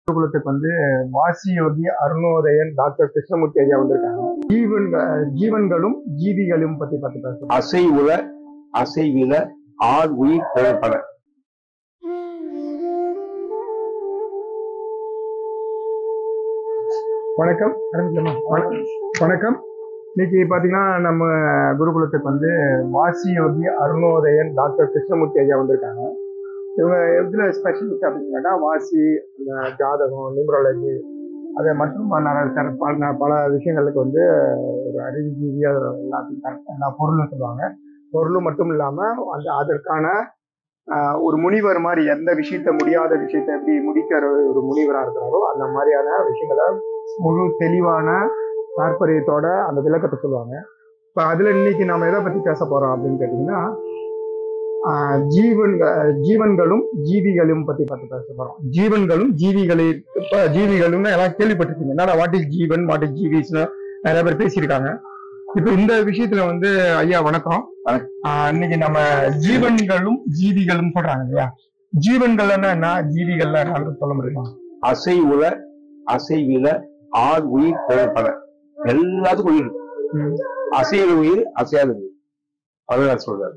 குலத்துக்கு வந்து வாசி யோகி அருணோதயன் டாக்டர் கிருஷ்ணமூர்த்தி ஐயா வந்திருக்காங்க ஜீவன் ஜீவன்களும் ஜீவிகளும் பத்தி பத்தி பேசுறோம் அசைவுல அசைவில ஆள் உயிர் தேவைப்பட வணக்கம் ஆரம்பிக்கலாமா? வணக்கம். வணக்கம் இன்னைக்கு பாத்தீங்கன்னா நம்ம குருகுலத்துக்கு வந்து வாசி யோகி அருணோதயன் டாக்டர் கிருஷ்ணமூர்த்தி ஐயா வந்திருக்காங்க இவங்க எதுல ஸ்பெஷலிஸ்ட் அப்படின்னு கேட்டா வாசி இந்த ஜாதகம் நியூமராலஜி அது மற்றும் நிறைய தர- பல பல விஷயங்களுக்கு வந்து ஒரு அறிவுஜீவியா எல்லாத்தையும் correct ஆ எல்லா பொருளும் சொல்லுவாங்க பொருளும் மட்டும் இல்லாம அந்த அதற்கான ஆஹ், ஒரு முனிவர் மாதிரி எந்த விஷயத்த முடியாத விஷயத்த எப்படி முடிக்கிற ஒரு முனிவரா இருக்கிறாரோ அந்த மாதிரியான விஷயங்களை முழு தெளிவான தாற்பயத்தோட அந்த விளக்கத்தை சொல்லுவாங்க இப்போ அதுல இன்னைக்கு நாம எதை பத்தி பேச போறோம் அப்படின்னு கேட்டீங்கன்னா ஆஹ், ஜீவன் ஜீவன்களும் ஜீவிகளும் பத்தி பார்த்து பேச போறோம் ஜீவன்களும் ஜீவிகளை இப்ப ஜீவிகளும்னு எல்லாம் கேள்விப்பட்டிருக்கீங்க என்னடா வாட் இஸ் ஜீவன் வாட் இஸ் ஜீவிஸ்னு நிறைய பேர் பேசியிருக்காங்க இப்போ இந்த விஷயத்துல வந்து ஐயா வணக்கம் வணக்கம். ஆஹ், இன்னைக்கு நம்ம ஜீவன்களும் ஜீவிகளும் சொல்றாங்க இல்லையா ஜீவன்கள்னா என்ன ஜீவிகள்லாம் என்னன்னு சொல்ல முடியுமா அசைவுல அசைவில ஆள் உயிர் தேவைப்பட எல்லாத்துக்கும் உயிர் இருக்கு. ம். அசையிற உயிர் அசையாத உயிர் அதுதான் சொல்றாரு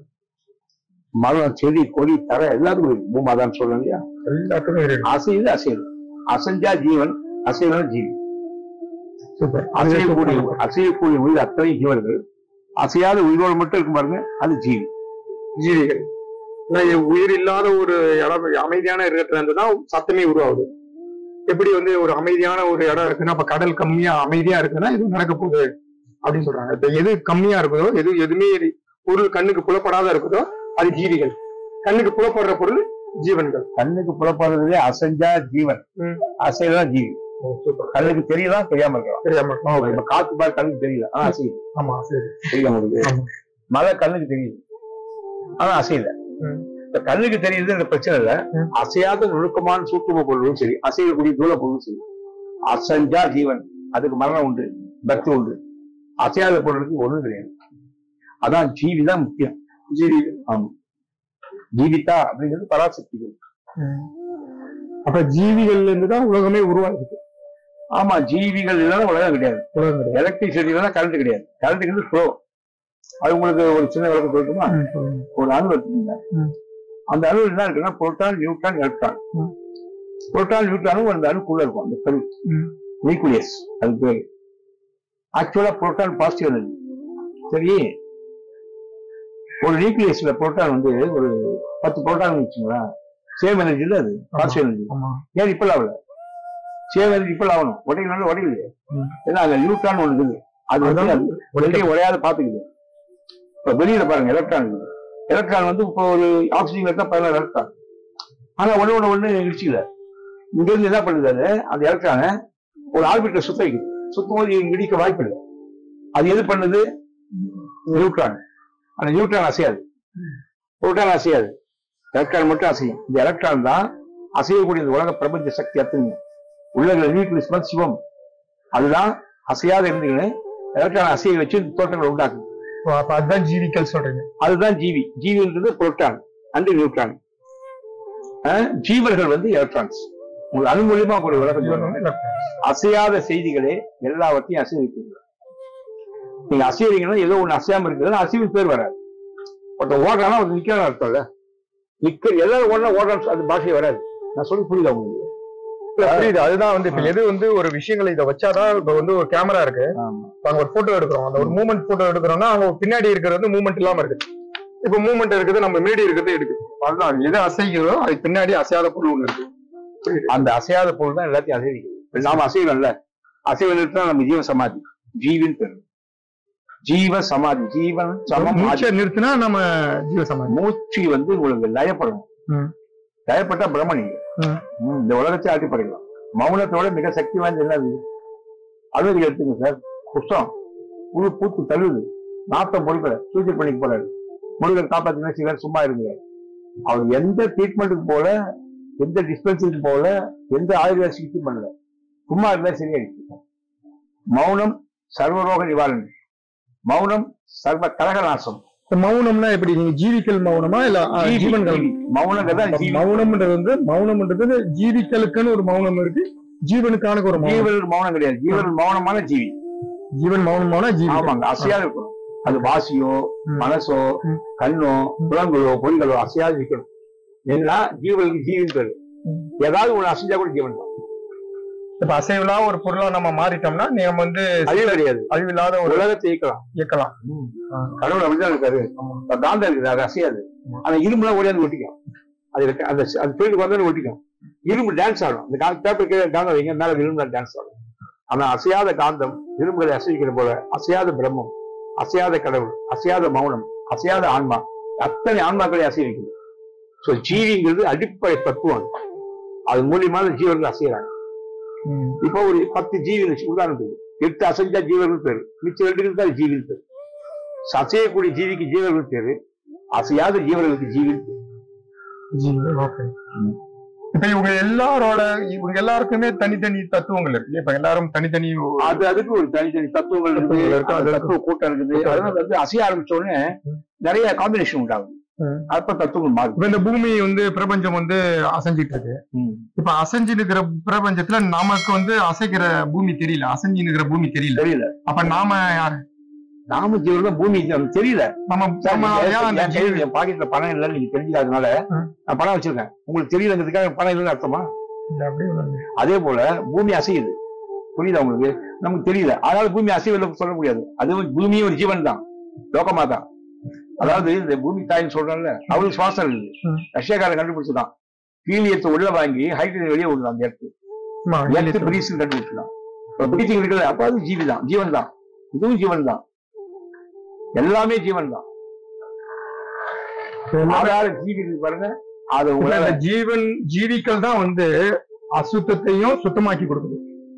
மரம் செடி கொடி தர எல்லாத்துக்கும் உயிர் பூமாதான் சொல்றேன் இல்லையா எல்லாத்துக்கும் இருக்கு அசையுது அசையுது அசைஞ்சா ஜீவன் அசைவனா ஜீவி சூப்பர் அசையக்கூடிய அசையக்கூடிய உயிர் அத்தனை ஜீவர்கள் அசையாத உயிரோடு மட்டும் இருக்கும் பாருங்க அது ஜீவி ஜீவிகள் ஆனா, இது உயிர் இல்லாத ஒரு இடம் அமைதியான இடத்துல இருந்து தான் சத்தமே உருவாகுது எப்படி வந்து ஒரு அமைதியான ஒரு இடம் இருக்குன்னா அப்ப கடல் கம்மியா அமைதியா இருக்குன்னா இது நடக்க போகுது அப்படின்னு சொல்றாங்க இப்ப எது கம்மியா இருக்குதோ எது எதுவுமே பொருள் கண்ணுக்கு புலப்படாத இருக்குதோ அது ஜீவிகள் கண்ணுக்கு புலப்படுற பொருள் ஜீவன்கள் கண்ணுக்கு புலப்படுறதுலே அசைஞ்சா ஜீவன் ம். அசைதான் ஜீவி சூப்பர் கண்ணுக்கு தெரியலாம் தெரியாம இருக்கலாம் தெரியாம இப்ப காத்து பாரு கண்ணுக்கு தெரியல ஆனா அசையுது ஆமா சரி தெரியாம இருக்கு ஆமா. மழை கண்ணுக்கு தெரியுது ஆனா அசையல ம். இப்ப கண்ணுக்கு தெரியுது இந்த பிரச்சனை இல்ல ம். அசையாத நுணுக்கமான சூக்கும பொருளும் சரி அசையக்கூடிய தூள பொருளும் சரி அசைஞ்சா ஜீவன் அதுக்கு மரணம் உண்டு பக்தி உண்டு அசையாத பொருளுக்கு ஒண்ணும் கிடையாது அதான் ஜீவி தான் முக்கியம் ஜீவிகள் ஆமா ஜீவிதா அப்படிங்கிறது பராசக்திகள் அப்ப ஜீவிகள்ல இருந்து தான் உலகமே உருவாகுது ஆமா ஜீவிகள் இல்லைன்னா உலகம் கிடையாது உலகம் கிடையாது எலக்ட்ரிசிட்டி இல்லைன்னா கரண்ட் கிடையாது கரண்ட்டுக்கு ஃப்ளோ அது உங்களுக்கு ஒரு சின்ன விளக்கம் சொல்லட்டுமா ம், சொல்லுங்க. ஒரு அணு வச்சுக்கோங்க ம். அந்த அணு என்ன இருக்குன்னா புரோட்டான் நியூட்ரான் எலக்ட்ரான் ம். புரோட்டான் நியூட்ரானும் அந்த அணுக்குள்ள இருக்கும் அந்த கரு ம். நியூக்ளியஸ் அது பேரு ஆக்சுவலா புரோட்டான் பாசிட்டிவ் எனர்ஜி சரி ஒரு நியூக்ளியஸ்ல புரோட்டான் வந்து ஒரு பத்து புரோட்டான் வச்சுங்களேன் சேம் எனர்ஜி இல்ல அது பாசிட்டிவ் எனர்ஜி ஆமா ஏன் இப்ப ஆகல சேம் எனர்ஜி இப்ப ஆகணும் உடையனால உடையலையே ம். ஏன்னா அங்க நியூட்ரான் ஒண்ணு இருக்குது அது வந்து அதான் அது வெளியே உடையாத பாத்துக்குது இப்ப வெளியில பாருங்க எலக்ட்ரான் இருக்குது எலக்ட்ரான் வந்து இப்போ ஒரு ஆக்சிஜன் எடுத்தா பதினாறு எலக்ட்ரான் ஆனா ஒண்ணு ஒண்ணு ஒண்ணு இடிச்சுக்கல இங்க இருந்து என்ன பண்ணுது அது அந்த எலக்ட்ரானை ஒரு ஆர்பிட்ல சுத்த வைக்குது சுத்தும் போது இங்க இடிக்க வாய்ப்பு இல்லை அது எது பண்ணுது நியூட்ரான் அந்த நியூட்ரான் அசையாது புரோட்டான் அசையாது எலக்ட்ரான் மட்டும் அசையும் இந்த எலக்ட்ரான் தான் அசையக்கூடிய இந்த உலக பிரபஞ்ச சக்தி அத்தனை உள்ள நியூக்ளியஸ் தான் சிவம் அதுதான் அசையாத இருந்துன்னு எலக்ட்ரான் அசைய வச்சு இந்த தோற்றங்களை உண்டாக்குது ஓ, அப்ப அதுதான் ஜீவிகள் சொல்றீங்க அதுதான் ஜீவி ஜீவின்றது புரோட்டான் அண்டு நியூட்ரான் அஹ், ஜீவர்கள் வந்து எலக்ட்ரான்ஸ் உங்களுக்கு அது மூலியமா கூடிய உலகம் சொல்றேன். அசையாத செய்திகளே எல்லாவற்றையும் அசைய வைக்கிறது நீங்க அசையறீங்கன்னா ஏதோ ஒண்ணு அசையாம இருக்குது அசைவின் பேர் வராது ஒருத்தன் ஓடுறானா ஒரு நிக்கிறான் அர்த்தம்ல நிக்க எல்லாரும் ஓடுனா ஓடுறான்னு அது பாஷை வராது நான் சொல்லி புரியுதா உங்களுக்கு இல்ல, புரியுது அதுதான் வந்து இப்ப எது வந்து ஒரு விஷயங்களை இதை வச்சாதான் இப்ப வந்து ஒரு கேமரா இருக்கு ஆமா இப்ப அங்க ஒரு போட்டோ எடுக்கிறோம் அந்த ஒரு மூமெண்ட் போட்டோ எடுக்கிறோம்னா அவங்க பின்னாடி இருக்கிறது வந்து மூமெண்ட் இல்லாம இருக்கு இப்ப மூமெண்ட் இருக்குது நம்ம முன்னாடி இருக்கிறது எடுக்குது அதுதான் எது அசைக்கிறதோ அது பின்னாடி அசையாத பொருள் ஒண்ணு இருக்கு புரியுது அந்த அசையாத பொருள் தான் எல்லாத்தையும் அசைவிக்குது நாம அசைவம்ல அசைவம் தான் நம்ம ஜீவ சமாதி ஜீவின் பேரு ஜீவ சமாதி ஜீவன் சமம் மூச்சை ஆதி. நிறுத்தினா நம்ம ஜீவ சமாதி மூச்சு வந்து உங்களுக்கு லயப்படணும் ம். லயப்பட்டா பிரம்ம நீங்க ம். ம், இந்த உலகத்தை ஆட்டி படைக்கலாம் மௌனத்தோட மிக சக்தி வாய்ந்த என்னது அழுது எடுத்துங்க சார் குஷ்டம் புழு பூத்து தழுவுது நாத்தம் பொறுக்கல சூசைட் பண்ணிக்க போறாரு முருகன் காப்பாத்தினா சிலர் சும்மா இருங்க அவர் எந்த ட்ரீட்மெண்ட்டுக்கு போல எந்த டிஸ்பென்சரிக்கு போல எந்த ஆயுர்வேத சிகிச்சையும் பண்ணல சும்மா இருந்தா சரியாயிடுச்சு மௌனம் சர்வரோக நிவாரணம் மௌனம் சர்வ கலக நாசம் இப்ப மௌனம்னா எப்படி நீங்க ஜீவிக்கல் மௌனமா இல்ல ஆ, ஜீவி, ஜீவன்கள் ஜீவி. மௌனங்கிறதா அப்ப ஜீவி மௌனம்ன்றது வந்து மௌனம்ன்றது ஜீவிகளுக்குன்னு ஒரு மௌனம் இருக்கு ஜீவனுக்கான ஒரு மௌனம். ஜீவன் மௌனம் கிடையாது ஜீவன் மௌனமான ஜீவி ஜீவன் மௌனமான ஜீவன் ஆமாங்க அசையாது இருக்கணும் அது வாசியோ ம். மனசோ ம். கண்ணோ புலங்களோ பொறிகளோ அசையாது இருக்கணும் ஏன்னா ஜீவனுக்கு ஜீவன் பேரு ம். ஏதாவது ஒண்ணு அசைஞ்சா கூட ஜீவன் தான் இப்ப அசைவில்லா ஒரு பொருளா நம்ம மாறிட்டோம்னா நம்ம வந்து அதே கிடையாது அழிவில்லாத ஒரு உலகத்தை இயக்கலாம் இயக்கலாம் கடவுள் அப்படிதான் இருக்காரு இப்ப காந்தம் இருக்குது அது அசையாது ஆனா இரும்புலாம் ஓடியாந்து ஒட்டிக்கும் அது இருக்கு அந்த அந்த ஃபீல்டுக்கு வந்தாலும் ஒட்டிக்கும் இரும்பு டான்ஸ் ஆடும் அந்த பேப்பர் கீழே காந்தம் வைங்க மேல இரும்பு டான்ஸ் ஆடும் ஆனா அசையாத காந்தம் இரும்புகளை அசைக்கிற போல அசையாத பிரம்மம் அசையாத கடவுள் அசையாத மௌனம் அசையாத ஆன்மா அத்தனை ஆன்மாக்களை அசைய வைக்குது சோ ஜீவிங்கிறது அடிப்படை தத்துவம் அது மூலியமா தான் ஜீவர்கள் அசையறாங்க ம். இப்போ ஒரு பத்து ஜீவிகள் வச்சு உதாரணத்துக்கு எட்டு அசைஞ்சா ஜீவர்கள் பேரு மிச்சம் ரெண்டு தான் ஜீவிகள் பேரு அசையக்கூடிய ஜீவிக்கு ஜீவர்கள் பேரு அசையாத ஜீவர்களுக்கு ஜீவிகள் பேரு ஜீவன் ஓகே இப்ப இவங்க எல்லாரோட இவங்க எல்லாருக்குமே தனித்தனி தத்துவங்கள் இருக்கு இப்ப எல்லாரும் தனித்தனி அது அதுக்கு ஒரு தனித்தனி தத்துவங்கள் இருக்குது தத்துவங்கள் இருக்கு, அந்த அது தத்துவ கூட்டம் இருக்குது கூட்டம் அதனால வந்து அசைய ஆரம்பிச்ச உடனே நிறைய காம்பினேஷன் உண்டாகும் ம். அப்ப தத்துவங்கள் மாறும் இப்ப இந்த பூமி வந்து பிரபஞ்சம் வந்து அசைஞ்சிட்டு இருக்கு இப்ப அசைஞ்சு இருக்கிற பிரபஞ்சத்துல நமக்கு வந்து அசைக்கிற பூமி தெரியல அசைஞ்சு இருக்கிற பூமி தெரியல தெரியல அப்ப நாம யாரு நாம ஜீவன் தான் பூமி நமக்கு தெரியல நம்ம நம்ம ஏன் அந்த என் கையில என் பாக்கெட்ல பணம் இல்லைன்னு நீங்க தெரிஞ்சுக்காதனால ம். நான் பணம் வச்சிருக்கேன் உங்களுக்கு தெரியலங்கிறதுக்காக பணம் இல்லைன்னு அர்த்தமா ஜீவன் அப்படியே வருது. அதே போல பூமி அசையுது புரியுதா உங்களுக்கு நமக்கு தெரியல அதனால பூமி அசைவில்லை சொல்ல முடியாது அது வந்து பூமியும் ஒரு ஜீவன் தான் லோகமா தான் அதாவது இந்த பூமி தாயின்னு சொல்றேன்ல அவருக்கு சுவாசம் இருக்குது ம். ரஷ்யாக்காரன் கண்டுபிடிச்சுதான் ஹீலியத்தை உள்ள வாங்கி ஹைட்ரஜன் வெளியே விடுது அந்த இடத்து ஆமா, எர்த்து பிரீஸ் கண்டுபிடிச்சுதான் பிரீத்திங் இருக்கிறது அப்ப அது ஜீவி தான் ஜீவன் தான் இதுவும் ஜீவன் தான் எல்லாமே ஜீவன் தான் ஆறாறு ஜீவி இருக்கு பாருங்க அது இப்ப உங்களால இந்த ஜீவன் ஜீவிகள் தான் வந்து அசுத்தத்தையும் சுத்தமாக்கி கொடுக்குது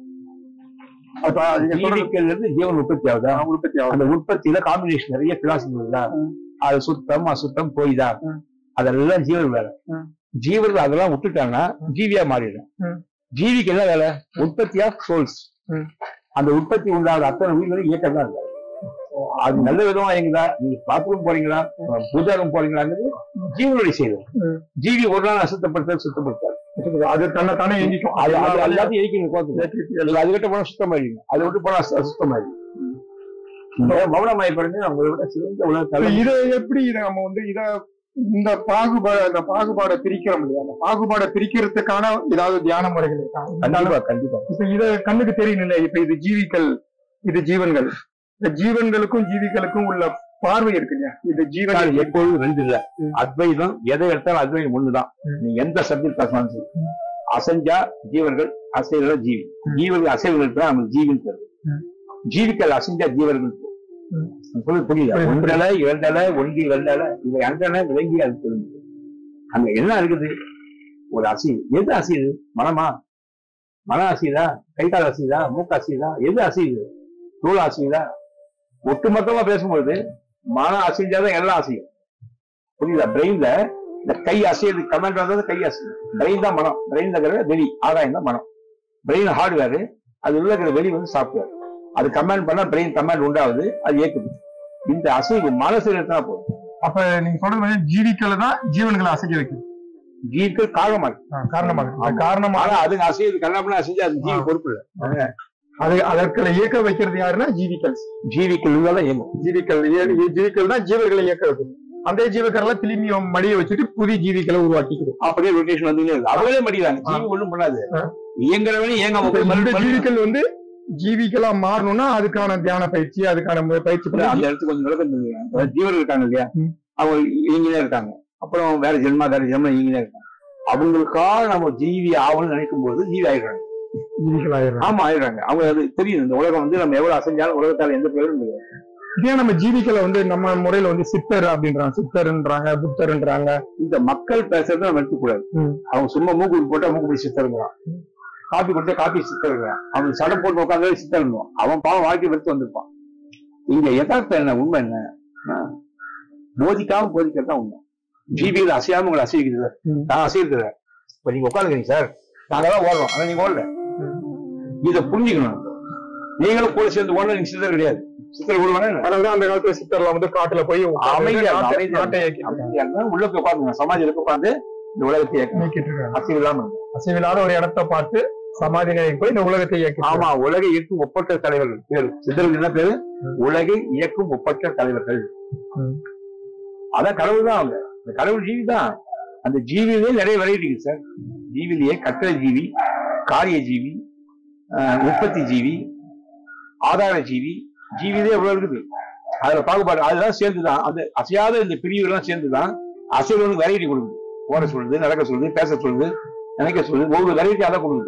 அப்ப நீங்க சொல்றது ஜீவிக்கல்ல இருந்து ஜீவன் உற்பத்தி ஆகுதா உற்பத்தி ஆகும் அந்த உற்பத்தியில காம்பினேஷன் நிறைய பிலாசபி இருக்குதா அது சுத்தம் அசுத்தம் போய்தா ம். அதெல்லாம் ஜீவன் வேலை ம். ஜீவர்கள் அதெல்லாம் விட்டுட்டாங்கன்னா ஜீவியா மாறிடும் ம். ஜீவிக்கு என்ன வேலை உற்பத்தி ஆஃப் சோல்ஸ் ம். அந்த உற்பத்தி உண்டாத அத்தனை உயிர்களும் இயக்கம் தான் இருக்கு அது நல்ல விதமா இயங்குதா நீங்க பாத்ரூம் போறீங்களா பூஜாரம் போறீங்களாங்கிறது ஜீவனுடைய செயல் ம். ஜீவி ஒரு நாள் அசுத்தப்படுத்த சுத்தப்படுத்தாது அது தன்னை தானே எங்கிக்கும் அது அது எல்லாத்தையும் இயக்கி கோத்து அதுகிட்ட போனா சுத்தமாயிருங்க அதை விட்டு போனா அசு- அசுத்தமாயிருங்க இந்த மௌனமாய் பாருங்க உங்களை விட சிறந்த உலக இப்ப தலைவர் இத எப்படி இத நம்ம வந்து இத இந்த பாகுபாடு அந்த பாகுபாடை பிரிக்கிறோம் இல்லையா அந்த பாகுபாடை பிரிக்கிறதுக்கான ஏதாவது தியான முறைகள் இருக்கா கண்டிப்பா கண்டிப்பா இப்ப இத கண்ணுக்கு தெரியல இப்ப இது ஜீவிகள் இது ஜீவன்கள் இந்த ஜீவன்களுக்கும் ஜீவிகளுக்கும் உள்ள பார்வை இருக்கு இல்லையா இது ஜீவன் சார், எப்பொழுதும் ரெண்டு இல்ல ம். அத்வைதம் எதை எடுத்தாலும் அத்வைதம் ஒண்ணுதான் ம். நீங்க எந்த சப்ஜெக்ட் பேசினாலும் சரி அசைஞ்சா ஜீவர்கள் அசைவர்கள் ஜீவி ம். ஜீவர்கள் அசைவர்களுக்கு தான் நமக்கு ஜீவன் தருது ம். ஜீவிகள் அசைஞ்சா ஜீவர்கள் ம். புரியுது புரியுதா புரியுது. ஒன்றலை இரண்டலை ஒன்றி ரெண்டலை இவை அண்டனை விளங்கி அது தெரிஞ்சு அங்க என்ன இருக்குது ஒரு அசைவு எது அசையுது மனமா மன அசையுதா கை கால் அசையுதா மூக்கு அசையுதா எது அசையுது தோல் அசையுதா ஒட்டுமொத்தமா பேசும்போது மனம் அசைஞ்சாதான் எல்லாம் அசையும் புரியுதா பிரெயின்ல இந்த கை அசையுது கமெண்ட் வந்தது கை அசையும் பிரெயின் தான் மனம் பிரெயின் இருக்கிற வெளி ஆதாயம் தான் மனம் பிரெயின் ஹார்ட்வேர் அது உள்ள இருக்கிற வெளி வந்து சாஃப்ட்வேர் அது கமெண்ட் பண்ணா பிரெயின் கமெண்ட் உண்டாகுது அது இயக்குது இந்த அசைவு மனசு எடுத்தா போதும் அப்ப நீங்க சொல்றது வந்து ஜீவிகளை தான் ஜீவன்களை அசைக்க வைக்குது ஜீவிகள் காரணமா இருக்கு ஆ, காரணமாக அந்த காரணமாக ஆனா அதுங்க அசையுது கண்ணாமனா அசைஞ்சு அது ஜீவி ஆ. பொறுப்பு இல்ல அது அதற்களை இயக்க வைக்கிறது யாருன்னா ஜீவிகள் ஜீவிகள் தான் இயங்கும் ஜீவிகள் இய- ஜீவிகள் தான் ஜீவர்களை இயக்க வைக்குது அந்த ஜீவக்கரெல்லாம் திரும்பி மடிய வச்சுட்டு புதிய ஜீவிகளை உருவாக்கிக்குது அப்படியே ரொட்டேஷன் வந்துட்டே இருக்கு அவங்களே மடிக்கிறாங்க ஆ. ஜீவி ஒண்ணும் பண்ணாது ஆ. இயங்குறவனே இயங்காம இப்ப போய் இந்த மறுபடியும் ஜீவிகள் வந்து ஜீவிகளா மாறணும்னா அதுக்கான தியான பயிற்சி அதுக்கான மு- பயிற்சி இல்ல, பண்ணி அந்த இடத்துக்கு கொஞ்சம் விளக்கம் தெரிஞ்சுக்கிறேன். அதாவது ஜீவர்கள் இருக்காங்க இல்லையா ம். அவங்க இயங்கினே இருக்காங்க அப்புறம் வேற ஜென்மா வேற ஜென்மா இயங்கினே இருக்காங்க அவங்களுக்காக நம்ம ஜீவி ஆகணும்னு நினைக்கும் போது ஜீவி ஆயிடுறாங்க ஜீவிகள் ஆயிடுறாங்க ஆமா ஆயிடுறாங்க அவங்க அது தெரியும் இந்த உலகம் வந்து நம்ம எவ்வளவு அசைஞ்சாலும் உலகத்தால எந்த பேரும் கிடையாது இதே நம்ம ஜீவிகளை வந்து நம்ம முறையில வந்து சித்தர் அப்படின்றாங்க சித்தர்ன்றாங்க புத்தர்ன்றாங்க இந்த மக்கள் பேசுறத நம்ம எடுத்துக்கூடாது ம். அவங்க சும்மா மூக்கு விட்டு போட்டா மூக்கு பிடி சித்தருங்கிறான் காப்பி கொடுத்தா காப்பி சித்தருங்கிறான் அவன் சடம் போட்டு உட்காந்து சித்தருங்கிறான் அவன் பாவம் வாழ்க்கை வெறுத்து வந்திருப்பான் இங்க யதார்த்தம் என்ன உண்மை என்ன ஆ, போதிக்காம போதிக்கிறது தான் உண்மை ஜீவிகள் அசையாம உங்களை அசைக்கிறது ம். நான் அசைக்கிறது இப்ப நீங்க உட்காந்துக்கிறீங்க சார் நாங்கெல்லாம் ஓடுறோம் ஆனா நீங்க ஓடல இதை புரிஞ்சுக்கணும் நீங்களும் கூட சேர்ந்து ஓடல நீங்க சித்தர் கிடையாது சித்தர் ஓடுவானே அதனாலதான் அந்த காலத்துல சித்தர்லாம் வந்து காட்டுல போய் உட்கார்ந்து அமைதியா இரு, நாட்டை- அமைதியா நாட்டை இரு. இயக்கி அமைதியா இருந்தா உள்ள போய் உட்காந்துங்க சமாஜத்துல போய் உட்காந்து இந்த உலகத்தை இயக்கணும் இயக்கிட்டு இருக்காங்க அசைவு இல்லாம இருக்கணும். அசைவில்லாத ஒரு இடத்த பார்த்து சமாதி நிலைக்கு போய் இந்த உலகத்தை இயக்கி ஆமா உலகை இயக்கும் ஒப்பற்ற தலைவர்கள் பேரு சித்தர்கள் என்ன பேரு உலகை இயக்கும் ஒப்பற்ற தலைவர்கள் ம். அதான் கடவுள் தான் அவங்க இந்த கடவுள் ஜீவி தான் அந்த ஜீவிலே நிறைய வெரைட்டி இருக்கு சார் ஜீவிலேயே கட்டளை ஜீவி காரிய ஜீவி ஆஹ், உற்பத்தி ஜீவி ஆதார ஜீவி ஜீவிலே எவ்வளவு இருக்குது அதுல பாகுபாடு அதெல்லாம் சேர்ந்துதான் அந்த அசையாத இந்த பிரிவு எல்லாம் சேர்ந்துதான் அசைவனுக்கு வெரைட்டி கொடுக்குது ஓட சொல்லுது நடக்க சொல்லுது பேச சொல்லுது நினைக்க சொல்லுது ஒவ்வொரு வெரைட்டி அதான் கொடுக்குது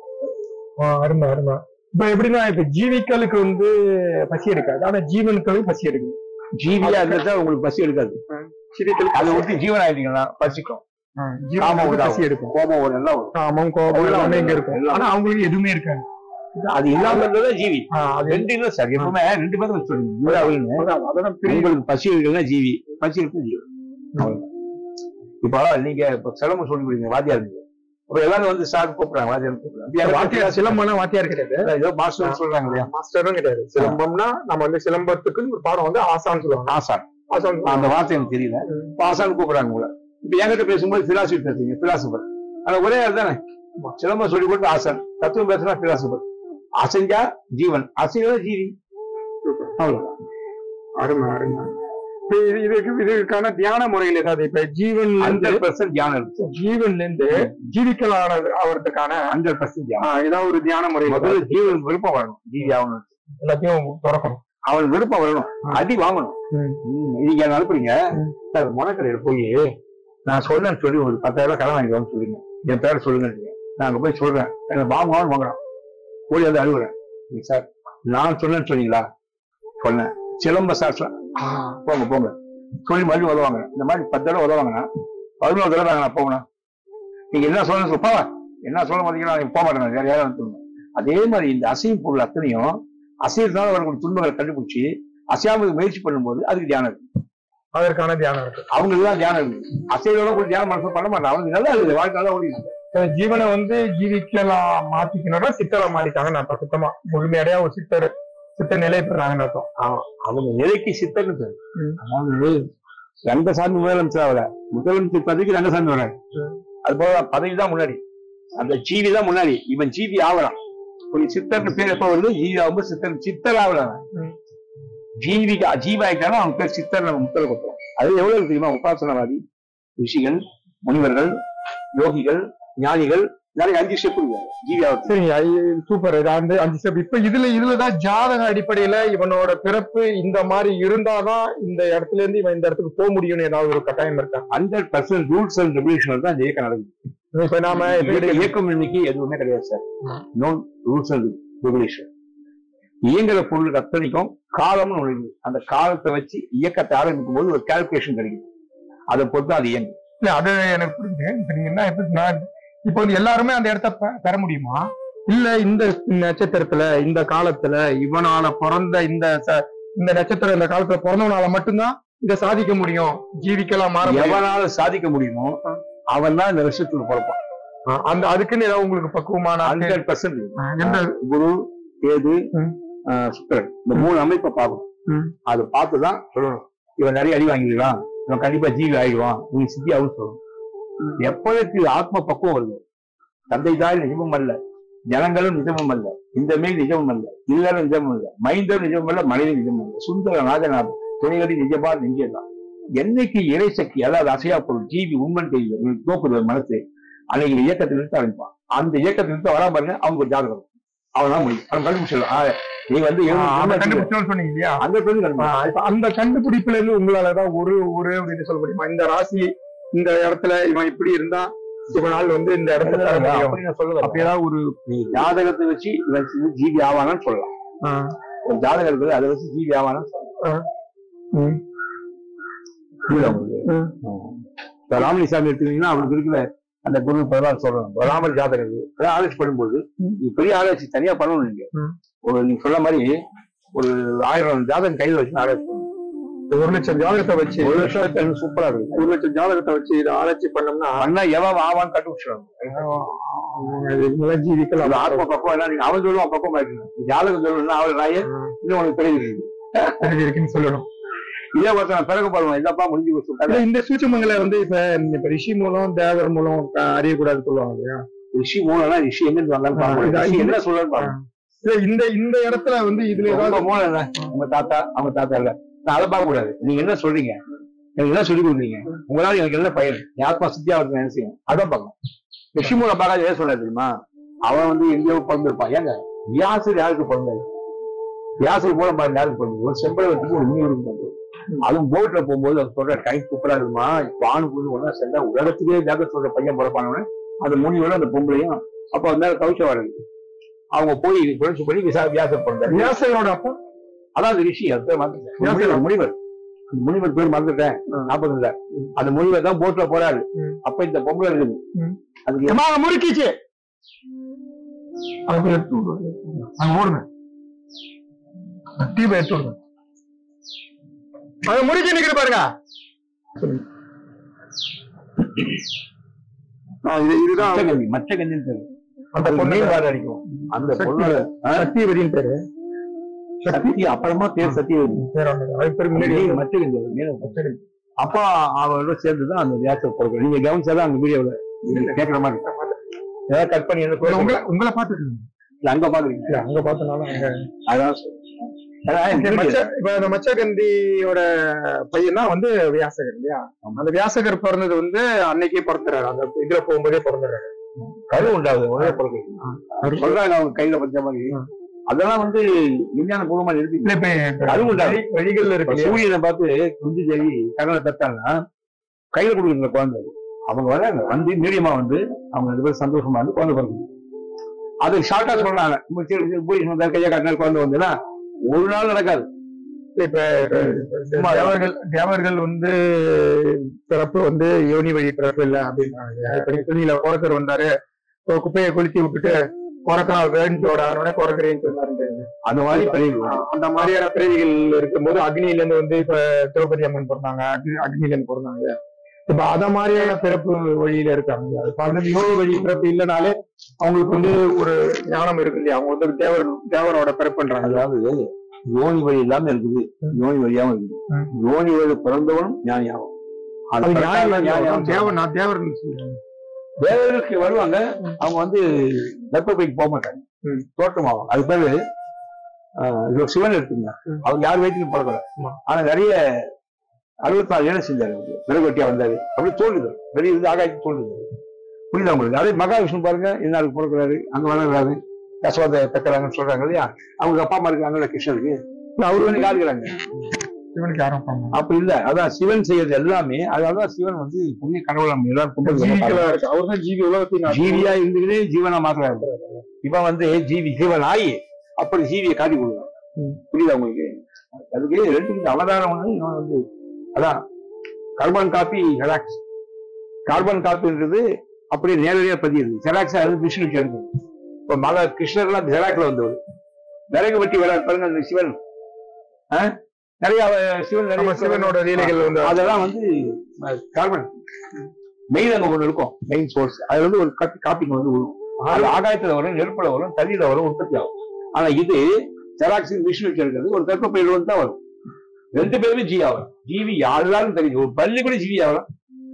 ஆ, அருமை அருமை இப்ப எப்படின்னா இப்ப ஜீவிகளுக்கு வந்து பசி எடுக்காது ஆனா ஜீவனுக்களுக்கு பசி எடுக்குது ஜீவியா இருந்தா உங்களுக்கு பசி எடுக்காது ஜீவிகளுக்கு அதை விட்டு ஜீவன் ஆயிட்டீங்கன்னா பசிக்கும் ஜீவனுக்கு உண்டாகும். பசி எடுக்கும் கோபம் ஒரு எல்லாம் வரும் காமம் கோபம் எல்லாம் எல்லாமே இங்க இருக்கும் எல்லாம். ஆனா அவங்களுக்கு எதுவுமே இருக்காது அது இல்லாம இருந்ததா ஜீவி ஆ, அது ரெண்டு இல்லை சார் எப்பவுமே ரெண்டு பேரும் வச்சு சொல்லுங்க ஜீவாவின்னு அதான், அதெல்லாம் பிரிவு. உங்களுக்கு பசி இருக்குன்னா ஜீவி பசி இருக்கு ஜீவி அவ்வளவுதான். இப்போ நீங்க இப்ப சிலம்பு சொல்லி கொடுங்க வாத்தியார் நீங்க அப்ப எல்லாரும் வந்து சார் கூப்பிடுறாங்க வாத்தியார் கூப்பிடுறாங்க வாத்தியார் சிலம்பம்னா வாத்தியார் கிடையாது ஏதோ மாஸ்டர் சொல்றாங்க இல்லையா மாஸ்டரும் கிடையாது சிலம்பம்னா நம்ம வந்து சிலம்பத்துக்குன்னு ஒரு பாடம் வந்து ஆசான் சொல்லுவாங்க ஆசான் ஆசான் அந்த வார்த்தை எனக்கு தெரியல இப்ப ஆசான் கூப்பிடுறாங்க உங்களை இப்ப என்கிட்ட பேசும்போது பிலாசபி பேசுறீங்க பிலாசபர் ஆனா ஒரே ஆள் தானே சிலம்பம் சொல்லி கொடுத்து ஆசான் தத்துவம் பேசுனா பிலாசபர் அசைஞ்சா ஜீவன் அசைஞ்சா ஜீவி அவ்வளவுதான் அருமை அருமை இப்ப இது- இதுக்கு இதுக்கான தியான முறைகள் ஏதாவது இப்ப ஜீவன்ல இருந்து ஹண்ட்ரட் பர்சன்ட் தியானம் இருக்கு ஜீவன்ல இருந்து ஜீவிக்கலான ஆவறதுக்கான ஹண்ட்ரட் பர்சன்ட் தியானம் ஆ, ஏதாவது ஒரு தியான முறை முதல்ல ஜீவனுக்கு விருப்பம் வரணும் ஜீவி ஆகணும் எல்லாத்தையும் திறக்கணும் அவனுக்கு விருப்பம் வரணும் அடி வாங்கணும் ம். ம், நீங்க என்ன அனுப்புறீங்க ம். சார் மொனக்கடையில போய் நான் சொல்றேன்னு சொல்லி ஒரு பத்தாயிரம் ரூபாய் கடன் வாங்கிக்கலாம்னு சொல்லுங்க என் பேரை சொல்லுங்க நீங்க நான் அங்க போய் சொல்றேன் எனக்கு வாங்குவான்னு வாங்குறான் போய் வந்து அழுகுறேன் நீ சார் நான் சொன்னேன்னு சொன்னீங்களா சொன்னேன் சிலம்ப சார் சொன்ன- ஆ, போங்க போங்க சொல்லி மறுபடியும் உதவாங்க இந்த மாதிரி பத்து தடவை உதவாங்கண்ணா பதினோரு தடவை நான் போங்கண்ணா நீங்க என்ன சொல்ல சொல்ல போவா என்ன சொல்ல மாட்டீங்கன்னா நான் போக மாட்டேன் வேற யாரும் சொல்லுங்க அதே மாதிரி இந்த அசையும் பொருள் அத்தனையும் அசையறதுனால வரக்கூடிய துன்பங்களை கண்டுபிடிச்சு அசையாமல் முயற்சி பண்ணும்போது அதுக்கு தியானம் இருக்கு அதற்கான தியானம் இருக்கு அவங்களுக்கு தான் தியானம் இருக்கு அசையோட கூட தியானம் மனசு பண்ண மாட்டாங்க அவங்க நல்லா இருக்குது வாழ்க்கை நல்லா ஓடிடுது இப்ப ஜீவனை வந்து ஜீவிக்கலாம் மாத்திக்கணும்னா சித்தரை மாறிட்டாங்கன்னு அர்த்தம் சுத்தமா முழுமையடையா ஒரு சித்தர் சித்த நிலை பெறாங்கன்னு அர்த்தம் அவங்க நிலைக்கு சித்தர்னு பேரு ம். அதாவது ரங்கசாமி முதலமைச்சர் அவர முதலமைச்சர் பதவிக்கு ரங்கசாமி வராரு ம். அது போல பதவி தான் முன்னாடி அந்த ஜீவி தான் முன்னாடி இவன் ஜீவி ஆவறான் ஒரு சித்தர்னு பேர் எப்ப வருது ஜீவி ஆகும்போது சித்தர் சித்தர் ஆவறான் ம். ஜீவி ஜீவாயிட்டாலும் அவன் பேர் சித்தர் நம்ம முத்தல் கொடுத்தோம் அது எவ்வளவு இருக்கு தெரியுமா உபாசனவாதி ரிஷிகள் முனிவர்கள் யோகிகள் ஞானிகள் நிறைய அஞ்சு ஸ்டெப் இருக்கு ஜீவி ஆகிறது சரி சூப்பர் இது அந்த அஞ்சு ஸ்டெப் இப்ப இதுல இதுலதான் ஜாதக அடிப்படையில இவனோட பிறப்பு இந்த மாதிரி இருந்தாதான் இந்த இடத்துல இருந்து இவன் இந்த இடத்துக்கு போக முடியும்னு ஏதாவது ஒரு கட்டாயம் இருக்கா hundred percent rules and regulation தான் இந்த இயக்கம் நடக்குது இப்ப நாம இப்ப இயக்க- இயக்கம் இன்னைக்கு எதுவுமே கிடையாது சார் ம். நோ ரூல்ஸ் அண்ட் ரெகுலேஷன் இயங்குற பொருளுக்கு அத்தனைக்கும் காலம்னு ஒண்ணு இருக்கு அந்த காலத்தை வச்சு இயக்கத்தை ஆரம்பிக்கும் போது ஒரு கால்குலேஷன் கிடைக்கும் அதை பொறுத்து அது இயங்கும் இல்ல அது எனக்கு புரியுது இப்ப நீங்க என்ன எப்படின்னா இப்ப வந்து எல்லாருமே அந்த இடத்த பெ- பெற முடியுமா இல்ல இந்த நட்சத்திரத்துல இந்த காலத்துல இவனால பிறந்த இந்த ச- இந்த நட்சத்திரம் இந்த காலத்துல பிறந்தவனால மட்டும்தான் இதை சாதிக்க முடியும் ஜீவிக்கலாம் மாற முடியும். எவனால சாதிக்க முடியுமோ அவன் தான் இந்த வருஷத்துல பிறப்பான் ஆ, அந்த அதுக்குன்னு ஏதாவது உங்களுக்கு பக்குவமான ஆட்கள், ஹண்ட்ரட் பர்சன்ட் ஆ, எந்த குரு கேது ம். ஆஹ், சுக்கிரன் இந்த மூணு அமைப்பை பார்க்கணும் ம். அதை பார்த்துதான் சொல்லணும் இவன் நிறைய அடி வாங்கிக்கலாம் இவன் கண்டிப்பா ஜீவி ஆயிடுவான் நீ சித்தி ஆகும் சொல்லணும் எப்பொழுது ஆத்ம பக்குவம் வருது தந்தை தாய் நிஜமும் அல்ல ஜனங்களும் நிஜமும் அல்ல இந்த மேல் நிஜமும் அல்ல இல்லறம் நிஜமும் அல்ல மைந்தரும் நிஜமும் அல்ல மனிதன் நிஜமும் அல்ல சுந்தர நாதநாதன் துணைகளி நிஜமா நெஞ்சதான் என்னைக்கு இறை சக்தி அதாவது அசையா பொருள் ஜீவி உண்மன் தெரியுது நோக்குது ஒரு மனசு அன்னைக்கு இயக்கத்தை நிறுத்த ஆரம்பிப்பான் அந்த இயக்கத்தை நிறுத்த வரா பாருங்க அவங்க ஒரு ஜாதகம் அவன் தான் முடியும் அவன் கண்டுபிடிச்சிடலாம் நீ வந்து ஆ, எழுநூறு அதை கிலோமீட்டர் கண்டுபிடிச்சோம்னு சொன்னீங்க இல்லையா அந்த பேருந்து ஆ, கண்டுபிடிச்சான். இப்ப அந்த கண்டுபிடிப்புல இருந்து உங்களாலதான் ஒரு ஒரு அப்படின்னு சொல்ல முடியுமா இந்த ராசி இந்த இடத்துல இவன் இப்படி இருந்தா இவனால் வந்து இந்த இடத்துல பெற முடியும். அப்படி நான் சொல்ல அப்ப ஏதாவது ஒரு நீ ஜாதகத்தை வச்சு இவன் வந்து ஜீவி ஆவானான்னு சொல்லலாம் ஆ, ஒரு ஜாதகம் இருக்குது அதை வச்சு ஜீவி ஆவானான்னு சொல்லலாம் ம், புரியுதா உங்களுக்கு? ம். இப்ப ராமலிசாமி எடுத்துக்கிட்டீங்கன்னா அவருக்கு இருக்கிற அந்த குரு பதினாறு சொல்றாங்க ராமர் ஜாதகம் இது. அதெல்லாம் ஆராய்ச்சி பண்ணும்போது ம். நீ பெரிய ஆராய்ச்சி தனியா பண்ணணும் நீங்க ம். ஒரு நீங்க சொல்ல மாதிரி ஒரு ஆயிரம் ஜாதகம் கையில வச்சு ஆராய்ச்சி பண்ணணும் ஒரு லட்சம் ஜாதகத்தை வச்சு ஒரு வருஷம் சூப்பரா இருக்கு ஒரு லட்சம் ஜாதகத்தை வச்சு இதை ஆராய்ச்சி பண்ணோம்னா அண்ணா எவன் ஆவான்னு கண்டுபிடிச்சிடணும் அவங்க இதுங்களை ஜீவிக்கலாம் அது ஆத்ம பக்கம் என்ன நீங்க அவன் சொல்லுவான் பக்கம் ஆயிக்கணும் ஜாதகம் சொல்லணும்னா அவள் நாயே இன்னும் உனக்கு தெரியுது தெரிஞ்சிருக்குன்னு சொல்லணும் இதே ஒருத்தன் பிறகு பாருவான் இல்லப்பா முடிஞ்சு போச்சு இல்ல, இந்த சூட்சமங்களை வந்து இப்ப இப்ப ரிஷி மூலம் தேவர் மூலம் க- அறியக்கூடாதுன்னு சொல்லுவாங்க இல்லையா ரிஷி மூலம்னா ரிஷி எங்க இருந்து வந்தாலும் பார்க்க இது- ரிஷி என்ன சொல்றாரு பாருங்க இல்ல, இந்த இந்த இடத்துல வந்து இதுல உங்க ஏதாவது மூலம் என்ன உங்க தாத்தா அவங்க தாத்தா இல்ல நான் அதை பார்க்க கூடாது நீங்க என்ன சொல்றீங்க எனக்கு என்ன சொல்லி கொடுக்குறீங்க உங்களால எனக்கு என்ன பயன் என் ஆத்மா சுத்தியா இருக்கு என்ன செய்யும் அதான் பார்க்கணும் ரிஷி மூலம் பார்க்காத ஏன் சொல்றாரு தெரியுமா அவன் வந்து எங்கேயோ பிறந்திருப்பான் ஏங்க வியாசர் யாருக்கு பிறந்தாரு வியாசர் மூலம் பாருங்க யாருக்கு பிறந்தது ஒரு செம்பளத்துக்கு ஒரு மீன் பிறந்தது அதுவும் போட்ல போகும்போது அது சொல்ற டைம் சூப்பரா இருக்குமா இப்ப ஆணு பொண்ணு ஒன்னா சேர்ந்தா உலகத்துக்கே ஜாக சொல்ற பையன் பிறப்பானவனே அந்த முனியோட அந்த பொம்பளையும் அப்ப வந்து கவிச்ச வருது அவங்க போய் புரட்சி பண்ணி விசா வியாசர் பிறந்தாரு வியாசகரோட அப்பா அதான் அந்த ரிஷி அது பேர் மறந்துட்டேன் முனிவர் அந்த முனிவர் பேர் மறந்துட்டேன் ஞாபகம் இல்ல அந்த முனிவர் தான் போட்ல போறாரு ம். அப்ப இந்த பொம்பளை இருக்குது ம். அதுக்கு ஏம்மா, அங்க முறுக்கிச்சு அங்க போய் எடுத்து விடுங்க. அங்க ஓடுங்க டீபை எடுத்து விடுங்க அங்க முறுக்கி நிக்கிற பாருங்க ஆ, இது இதுதான் மச்சகந்தி மச்சகந்தின்னு பேரு அந்த அந்த பொண்ணு மீன் வாட அடிக்கும் அந்த பொண்ணோட ஆ, சத்தியவதியின் பேரு சக்தி அப்புறமா பேர் சத்தியவதி பேர் ஒண்ணு. அதுக்கு பேரு முன்னாடி மீன் மச்சகந்தி அது மீன் மச்சகந்தி. அப்பா அவரோட சேர்ந்துதான் அந்த வியாசர் பிறகு நீங்க கவனிச்சாதான் அந்த வீடியோல கேட்கற மாதிரி இருக்கும். ஏதாவது கட் பண்ணி என்ன இல்ல, சொல்லுங்க உங்களை உங்களை பாத்துருக்கீங்க இல்ல, அங்க பாக்குறீங்க அங்க பார்த்தனால அங்க அதான் சொல்றேன். ஏன்னா, இந்த மச்ச video- இப்ப அந்த மச்சகந்தியோட பையன் தான் வந்து வியாசகர் இல்லையா அந்த வியாசகர் பிறந்தது வந்து அன்னைக்கே பிறந்துறாரு அந்த இதுல போகும்போதே பிறந்துறாரு கரு உண்டாகுது ஒரே பிறகு சொல்றாங்க அவங்க கையில பச்ச மாதிரி ம். அதெல்லாம் வந்து விஞ்ஞான பூர்வமா நிறுத்தி இல்ல இப்ப அது உண்டாகுது. வழி- வழிகள்ல இருக்கு இல்லையா? சூரியனை பார்த்து குஞ்சு சரி கடலை தட்டாங்கன்னா கையில கொடுக்குற குழந்தை அவங்க வராங்க வந்து மீடியமா வந்து அவங்க ரெண்டு பேரும் சந்தோஷமா வந்து குழந்தை பிறகு அது ஷார்ட்டா சொல்றாங்க நம்ம சரி, சரி, போய் சொன்னா கையா காட்டினா குழந்தை வந்துன்னா ஒரு நாள் நடக்காது இப்ப சும்மா தேவர்கள் தேவர்கள் வந்து பிறப்பு வந்து யோனி வழி பிறப்பு இல்ல அப்படின்றாங்க இப்ப நீங்க சொன்னீங்களா கோரக்கர் வந்தாரு இப்போ குப்பையை கொளுத்தி விட்டுட்டு கோரக்கா வேண்டோட உடனே கோரக்கரைன்னு சொன்னாரு அந்த மாதிரி பெரிய அந்த மாதிரியான பிறவிகள் இருக்கும்போது அக்னியில இருந்து வந்து இப்ப திரௌபதி அம்மன் பிறந்தாங்க அக்னி அக்னியில இருந்து பிறந்தாங்க இப்ப அத மாதிரியான பிறப்பு வழியில இருக்காங்க இப்ப அந்த யோக வழி பிறப்பு இல்லைனாலே அவங்களுக்கு வந்து ஒரு ஞானம் இருக்கு இல்லையா அவங்க வந்து தேவர் தேவரோட பிறப்புன்றாங்க அதாவது யோனி வழி இல்லாம இருக்குது யோனி வழியாவும் ம். இருக்குது யோனி வழி பிறந்தவனும் ஞானியாகும் அது நியாயம் இல்லை. ஞானியாகும். தேவர் நான் தேவர் சொல்லுவேன் தேவர்களுக்கு வருவாங்க அவங்க வந்து கர்ப்பப்பைக்கு போக மாட்டாங்க ம். தோற்றமாகும் அது பேரு ஆஹ், இது சிவன் இருக்குங்க ம். அவர் யார் வயிற்றுலையும் பிறக்கல ஆமா. ஆனா ஆனா நிறைய அறுபத்தாறு ஏழை செஞ்சாரு அவருக்கு விறகுவட்டியா வந்தாரு அப்படி தோல்லுது வெளியே இருந்து ஆகாயத்து தோல்லுது புரியுதா உங்களுக்கு அதே மகாவிஷ்ணு பாருங்க இன்னாருக்கு பிறக்கிறாரு அங்க வளர்றாரு யசோதை பெக்கறாங்கன்னு சொல்றாங்க இல்லையா அவங்க அப்பா அம்மா இருக்காங்கல்ல கிருஷ்ணருக்கு அவரு வந்து காதுகிறாங்க சிவனுக்கு யாரும் பண்ண அப்ப இல்ல அதான் சிவன் செய்யறது எல்லாமே அதனாலதான் சிவன் வந்து புண்ணிய கடவுள் நம்ம எல்லாரும் கும்பிடுறது ஜீவிகளா இருக்கு அவர் தான் ஜீவி உலகத்தின் ஜீவியா இருந்துக்கிட்டே ஜீவனா மாத்துறாரு இவன் வந்து ஜீவி ஜீவன் ஆகி அப்படி ஜீவியை காட்டி கொடுக்குறான் ம். புரியுதா உங்களுக்கு அதுக்கு ரெண்டுக்கு அவதாரம் ஒண்ணு இன்னொன்னு வந்து அதான் கார்பன் காப்பி ஜெராக்ஸ் கார்பன் காப்பின்றது அப்படியே நேரடியா பதியுது ஜெராக்ஸா இருந்து விஷ்ணுக்கு எடுக்குது இப்ப மக கிருஷ்ணர்லாம் ஜெராக்ல வந்தவர் விறகு வெட்டி வர பாருங்க அந்த சிவன் ஆ? நிறைய அவ- சிவன் நிறைய நம்ம சிவனோட லீலைகள் வந்து அதெல்லாம் வந்து கார்பன் மெயின் அங்க ஒண்ணு இருக்கும் மெயின் சோர்ஸ் அதுல வந்து ஒரு காப்பி காப்பிங்க வந்து விழும் அது ஆகாயத்துல வரும் நெருப்புல வரும் தண்ணியில வரும் உற்பத்தி ஆகும் ஆனா இது ஜெராக்ஸ் விஷ்ணு இருக்கிறது ஒரு கற்பப்பையில் வந்து தான் வரும் ரெண்டு பேருமே ஜீ ஆகும் ஜீவி யாருதான் தெரியும் ஒரு பள்ளி கூட ஜீவி ஆகலாம்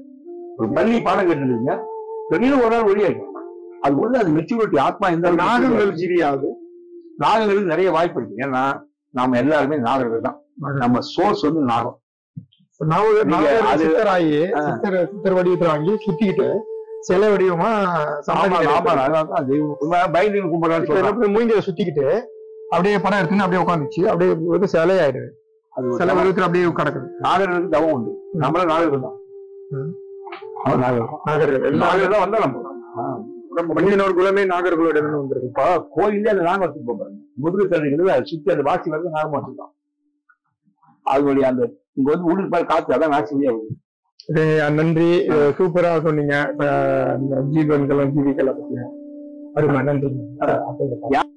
ஒரு பள்ளி பாடம் கேட்டுருக்குங்க வெளியில ஒரு நாள் ஒளியாகும் அது உள்ள அது மெச்சூரிட்டி ஆத்மா எந்த அளவுக்கு நாகங்கள் ஜீவி ஆகுது நாகங்களுக்கு நிறைய வாய்ப்பு இருக்கு ஏன்னா நாம எல்லாருமே நாகர்கள் தான் நம்ம சோர்ஸ் வந்து நாகம் நாகர் நீங்க நாகர் அது- சித்தராகி ஆ. சித்தர் சித்தர் வடிவத்துல வாங்கி சுத்திக்கிட்டு சிலை வடிவமா ஆமா சமாதி ஆமா அதனாலதான் தெய்வம் பயந்து கும்பிடலாம்னு இப்ப என்ன சொல்றாங்க பண்ணுது, மூஞ்சில சுத்திக்கிட்டு அப்படியே படம் எடுத்துன்னு அப்படியே உட்காந்துச்சு அப்படியே வந்து சிலை ஆயிடுது அது ஒரு சிலை வடிவத்துல அப்படியே கிடக்குது நாகர்களுக்கு தவம் உண்டு நம்மளும் நாகர்கள் தான் ம். அவன் நாகர்கள் நாகர்கள் எல்லா நாகர்கள் தான் வந்தா நம்ம ஆ. நம்ம மனிதனோட குலமே நாகர்களோட இருந்து வந்திருக்கு இப்போ கோயிலே அந்த நாகம் வச்சுட்டு போறாங்க முதுகு தள்ளிக்கிறது அது சுத்தி அந்த வாசி வரைக்கும் நாகம் வச்சுருக்கான் அதனுடைய அந்த இங்க வந்து உள்ளுக்கு பாரு காத்து அதான் நாசி வழியா வருது இது நன்றி இது சூப்பரா சொன்னீங்க இப்ப இந்த ஜீவன்கள் ஜீவிகளை பத்தி அருமை நன்றி